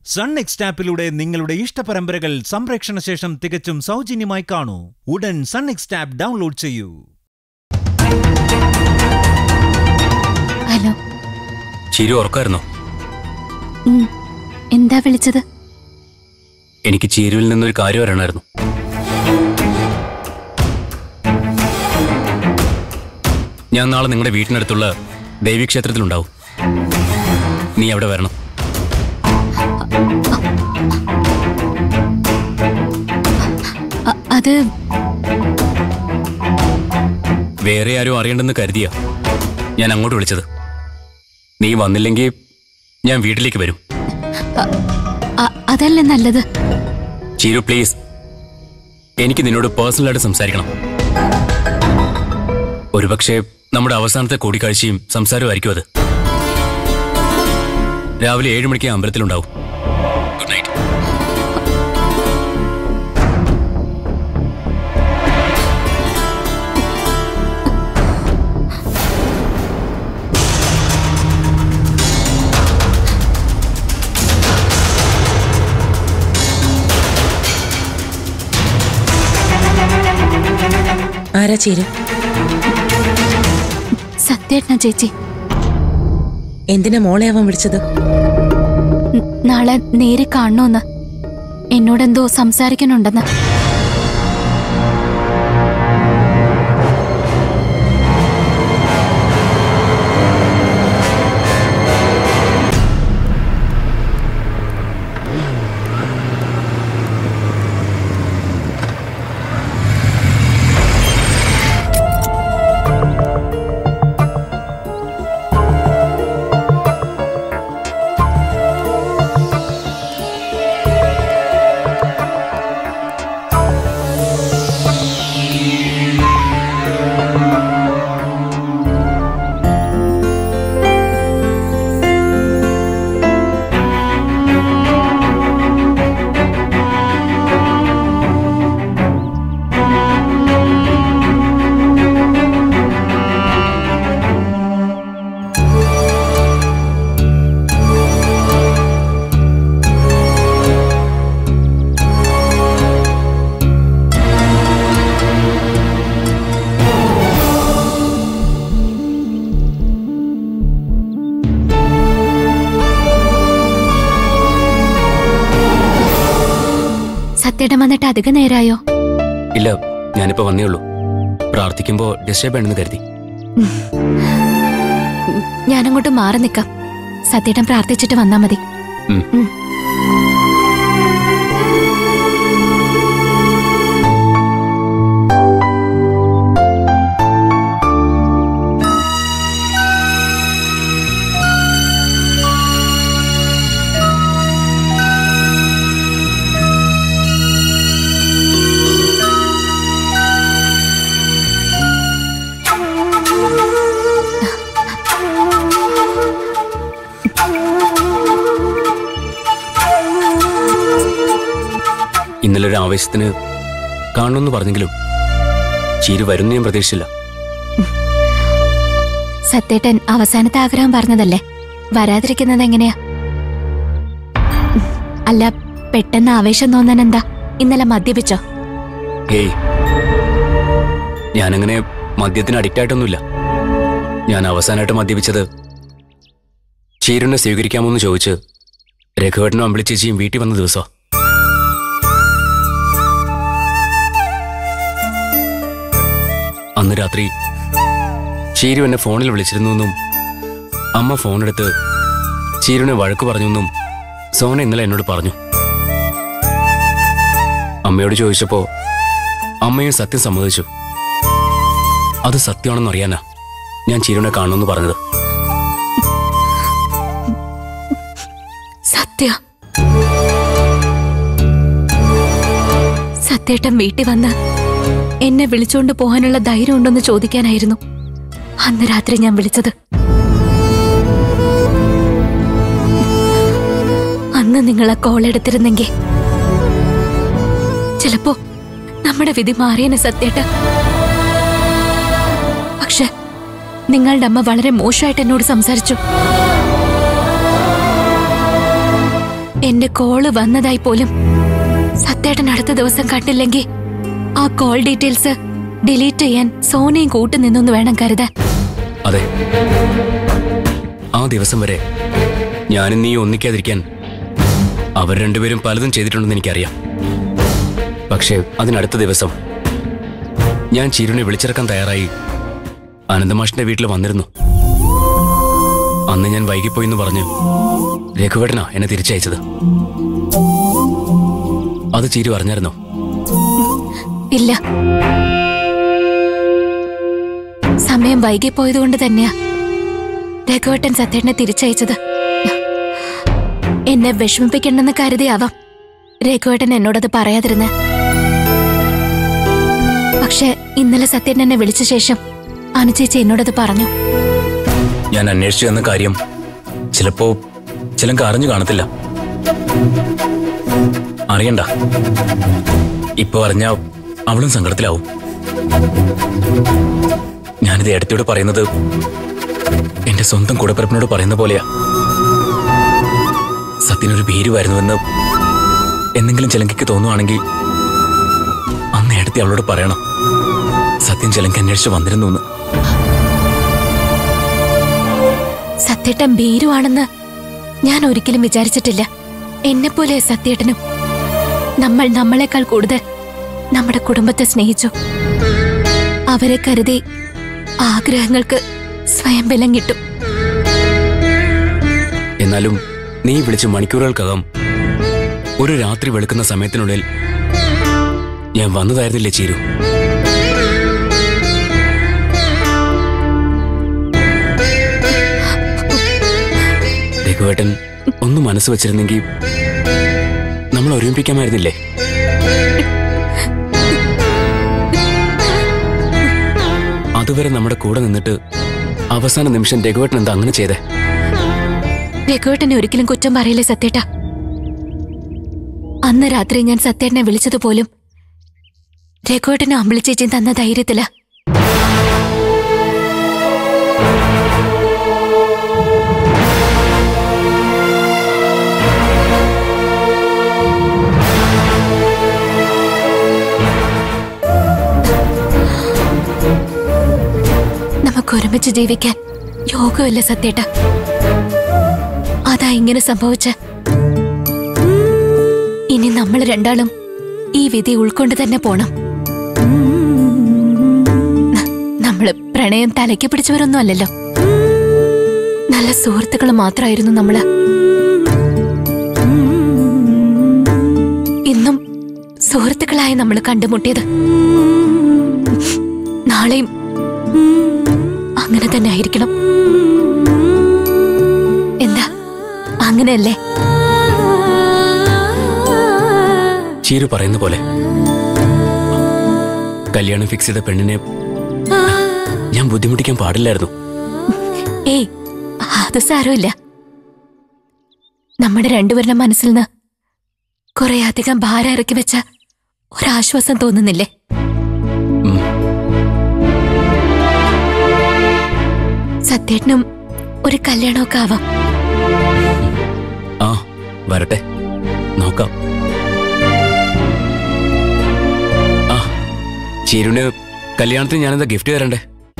Sun next ആപ്പിലൂടെ നിങ്ങളുടെ ഇഷ്ടപരമ്പരകൾ സംപ്രേക്ഷണ ശേഷം തികച്ചും സൗജന്യമായി കാണൂ ഉടൻ സൺ നെക്സ്റ്റ് ആപ്പ് ഡൗൺലോഡ് ചെയ്യൂ ഹലോ ചിരി ഉറക്കായിരുന്നോ ഉം. എന്താ വിളിച്ചത് എനിക്ക് ചീരുവിൽ നിന്നൊരു കാര്യം അറിയണമായിരുന്നു ഞാൻ നാളെ നിങ്ങളുടെ വീട്ടിനടുത്തുള്ള ദേവീക്ഷേത്രത്തിലുണ്ടാവും നീ അവിടെ വരണം അ- അത് വേറെ ആരും അറിയണ്ടെന്ന് കരുതിയ ഞാൻ അങ്ങോട്ട് വിളിച്ചത് നീ വന്നില്ലെങ്കിൽ ഞാൻ വീട്ടിലേക്ക് വരും അ- അതല്ലേ നല്ലത് ചീരു പ്ലീസ് എനിക്ക് നിന്നോട് പേഴ്സണലായിട്ട് സംസാരിക്കണം ഒരുപക്ഷെ നമ്മുടെ അവസാനത്തെ കൂടിക്കാഴ്ചയും സംസാരമായിരിക്കും അത് രാവിലെ ഏഴ് മണിക്ക് അമ്പലത്തിലുണ്ടാവും ഗുഡ് നൈറ്റ് ആരാ ചേരും സത്യേട്ടന ചേച്ചി എന്തിനാ മോളെ അവൻ വിളിച്ചത് ന- നാളെ നേരെ കാണണമെന്ന് എന്നോടെന്തോ സംസാരിക്കാനുണ്ടെന്ന് സത്യേട്ടൻ വന്നിട്ട് അധിക നേരായോ ഇല്ല ഞാനിപ്പോ വന്നേ ഉള്ളൂ പ്രാർത്ഥിക്കുമ്പോ ഡിസ്റ്റർബ് ആണെന്ന് കരുതി ഞാനങ്ങോട്ട് മാറി നിക്കാം സത്യേട്ടൻ പ്രാർത്ഥിച്ചിട്ട് വന്നാ മതി ഉം. ഉം. ഇന്നലെ ഒരു ആവേശത്തിന് കാണണമെന്ന് പറഞ്ഞെങ്കിലും ചീരു വരുന്ന ഞാൻ പ്രതീക്ഷിച്ചില്ല സത്യേട്ടൻ അവസാനത്തെ ആഗ്രഹം പറഞ്ഞതല്ലേ വരാതിരിക്കുന്നത് എങ്ങനെയാ ഉം. അല്ല പെട്ടെന്ന് ആവേശം തോന്നാൻ എന്താ ഇന്നലെ മദ്യപിച്ചോ ഏയ് ഞാനങ്ങനെ മദ്യത്തിന് അഡിക്റ്റ് ആയിട്ടൊന്നുമില്ല ഞാൻ അവസാനമായിട്ട് മദ്യപിച്ചത് ചീരുനെ സ്വീകരിക്കാമോ എന്ന് ചോദിച്ച് രഘുവേട്ടനും അമ്പിളി ചേച്ചിയും വീട്ടിൽ വന്ന ദിവസമാ അന്ന് രാത്രി ചീരു എന്നെ ഫോണിൽ വിളിച്ചിരുന്നു എന്നും അമ്മ ഫോണെടുത്ത് ചീരുനെ വഴക്ക് പറഞ്ഞു എന്നും സോന ഇന്നലെ എന്നോട് പറഞ്ഞു അമ്മയോട് ചോദിച്ചപ്പോ അമ്മയും സത്യം സമ്മതിച്ചു അത് സത്യമാണെന്ന് അറിയാനാ ഞാൻ ചീരുനെ കാണുമെന്ന് പറഞ്ഞത് സത്യ സത്യേട്ടൻ വീട്ടിൽ വന്ന് എന്നെ വിളിച്ചുകൊണ്ട് പോകാനുള്ള ധൈര്യം ഉണ്ടോന്ന് ചോദിക്കാനായിരുന്നു അന്ന് രാത്രി ഞാൻ വിളിച്ചത് അന്ന് നിങ്ങൾ ആ കോൾ എടുത്തിരുന്നെങ്കിൽ ചിലപ്പോ നമ്മുടെ വിധി മാറിയനെ സത്യേട്ട പക്ഷെ നിങ്ങളുടെ അമ്മ വളരെ മോശമായിട്ട് എന്നോട് സംസാരിച്ചു എന്റെ കോള് വന്നതായി പോലും സത്യേട്ടൻ അടുത്ത ദിവസം കണ്ടില്ലെങ്കിൽ ആ കോൾ ഡീറ്റെയിൽസ് ഡിലീറ്റ് ചെയ്യാൻ സോനയും കൂട്ടു നിന്നൊന്ന് വേണം കരുതാൻ അതെ ആ ദിവസം വരെ ഞാനും നീ ഒന്നിക്കാതിരിക്കാൻ അവർ രണ്ടുപേരും പലതും ചെയ്തിട്ടുണ്ടെന്ന് എനിക്കറിയാം പക്ഷേ അതിനടുത്ത ദിവസം ഞാൻ ചിരുനെ വിളിച്ചിറക്കാൻ തയ്യാറായി അനന്തമാഷിന്റെ വീട്ടിൽ വന്നിരുന്നു അന്ന് ഞാൻ വൈകിപ്പോയി എന്ന് പറഞ്ഞ് രഘുവേട്ടനാ എന്നെ തിരിച്ചയച്ചത് അത് ചിരു അറിഞ്ഞായിരുന്നോ ഇല്ല സമയം വൈകിപ്പോയതുകൊണ്ട് തന്നെയാ രഘുവട്ടൻ സത്യേട്ടനെ തിരിച്ചയച്ചത് എന്നെ വിഷമിപ്പിക്കണമെന്ന് കരുതിയാവാം രഘുവേട്ടൻ എന്നോടത് പറയാതിരുന്നെ പക്ഷെ ഇന്നലെ സത്യേട്ടൻ എന്നെ വിളിച്ച ശേഷം അനുചേച്ചി എന്നോടത് പറഞ്ഞു ഞാൻ അന്വേഷിച്ചു എന്ന കാര്യം ചിലപ്പോ ചിലങ്ക അറിഞ്ഞു കാണത്തില്ല അറിയണ്ട ഇപ്പൊ അറിഞ്ഞ അവളും സങ്കടത്തിലാവും ഞാനിത് ഏടത്തിയോട് പറയുന്നത് എന്റെ സ്വന്തം കൂടപ്പിറപ്പിനോട് പറയുന്ന പോലെയാ സത്യനൊരു ഭീരുവായിരുന്നുവെന്ന് എന്തെങ്കിലും ചിലങ്കയ്ക്ക് തോന്നുവാണെങ്കിൽ അന്ന് ഏടത്തി അവളോട് പറയണം സത്യം ചിലങ്ക അന്വേഷിച്ച് വന്നിരുന്നു എന്ന് സത്യേട്ടൻ ഭീരുവാണെന്ന് ഞാൻ ഒരിക്കലും വിചാരിച്ചിട്ടില്ല എന്നെപ്പോലെ സത്യേട്ടനും നമ്മൾ നമ്മളെക്കാൾ കൂടുതൽ നമ്മുടെ കുടുംബത്തെ സ്നേഹിച്ചു അവരെ കരുതി ആഗ്രഹങ്ങൾക്ക് സ്വയം ബലം കിട്ടും എന്നാലും നീ വിളിച്ച് മണിക്കൂറുകൾക്കകം ഒരു രാത്രി വെളുക്കുന്ന സമയത്തിനുള്ളിൽ ഞാൻ വന്നതായിരുന്നില്ലേ ചീരു രഘുവേട്ടൻ ഒന്ന് മനസ്സ് വെച്ചിരുന്നെങ്കിൽ നമ്മൾ ഒരുമിപ്പിക്കാമായിരുന്നില്ലേ അതുവരെ നമ്മുടെ കൂടെ നിന്നിട്ട് അവസാന നിമിഷം രഘുവേട്ടൻ എന്താ അങ്ങനെ ചെയ്തേ രഘുവേട്ടനെ ഒരിക്കലും കുറ്റം പറയില്ലേ സത്യേട്ട അന്ന് രാത്രി ഞാൻ സത്യേട്ടനെ വിളിച്ചതുപോലും രഘുവേട്ടനും അമ്പിളിച്ചേച്ചിയും തന്ന ധൈര്യത്തില നമുക്ക് ഒരുമിച്ച് ജീവിക്കാൻ യോഗമല്ല സത്യേട്ട അതാ ഇങ്ങനെ സംഭവിച്ച ഇനി നമ്മൾ രണ്ടാളും ഈ വിധി ഉൾക്കൊണ്ട് തന്നെ പോണം ന- നമ്മള് പ്രണയം തലയ്ക്ക് പിടിച്ചവരൊന്നും അല്ലല്ലോ നല്ല സുഹൃത്തുക്കൾ മാത്രമായിരുന്നു നമ്മള് ഇന്നും സുഹൃത്തുക്കളായി നമ്മൾ കണ്ടുമുട്ടിയത് നാളെയും അങ്ങനെ തന്നെ ആയിരിക്കണം എന്താ അങ്ങനെയല്ലേ ചീരു പറയുന്ന പോലെ കല്യാണം ഫിക്സ് ചെയ്ത പെണ്ണിനെ ഞാൻ ബുദ്ധിമുട്ടിക്കാൻ പാടില്ലായിരുന്നു ഏയ് അത് സാരമില്ല നമ്മുടെ രണ്ടുപേരുടെ മനസ്സിൽ നിന്ന് കുറെ അധികം ഭാരം ഇറക്കി വെച്ച ഒരാശ്വാസം തോന്നുന്നില്ലേ ഉം. സത്യേട്ടനും ഒരു കല്യാണമൊക്കെ ആവാം ആ വരട്ടെ നോക്കാം ആ ചീരുവിന് കല്യാണത്തിന് ഞാനെന്താ ഗിഫ്റ്റ് തരണ്ടേ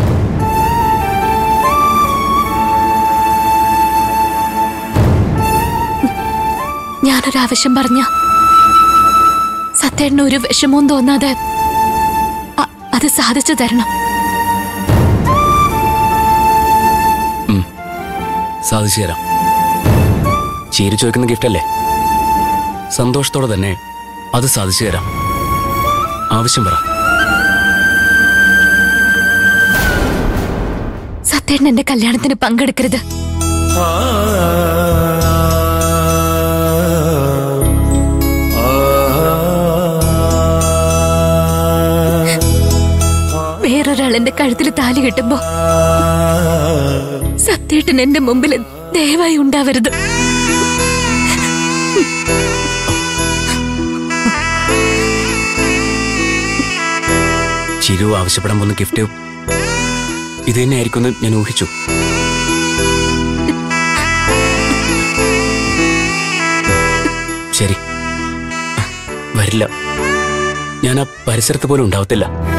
ഞാനൊരാവശ്യം പറഞ്ഞ സത്യേട്ടന് ഒരു വിഷമവും തോന്നാതെ അ- അത് സാധിച്ചു തരണം ഉം. സാധിച്ചു തരാം ചീരു ചോദിക്കുന്ന ഗിഫ്റ്റ് അല്ലേ സന്തോഷത്തോടെ തന്നെ അത് സാധിച്ചു തരാം ആവശ്യം പറ സത്യേട്ടൻ എന്റെ കല്യാണത്തിന് പങ്കെടുക്കരുത് വേറൊരാൾ എന്റെ കഴുത്തിൽ താലി കെട്ടുമ്പോ സത്യേട്ടൻ എന്റെ മുമ്പിൽ ദയവായി ഉണ്ടാവരുത് ചിരു ആവശ്യപ്പെടാൻ പോകുന്ന ഗിഫ്റ്റ് ഇത് തന്നെയായിരിക്കുമെന്ന് ഞാൻ ഊഹിച്ചു ശരി വരില്ല ഞാൻ ആ പരിസരത്ത് പോലും ഉണ്ടാവത്തില്ല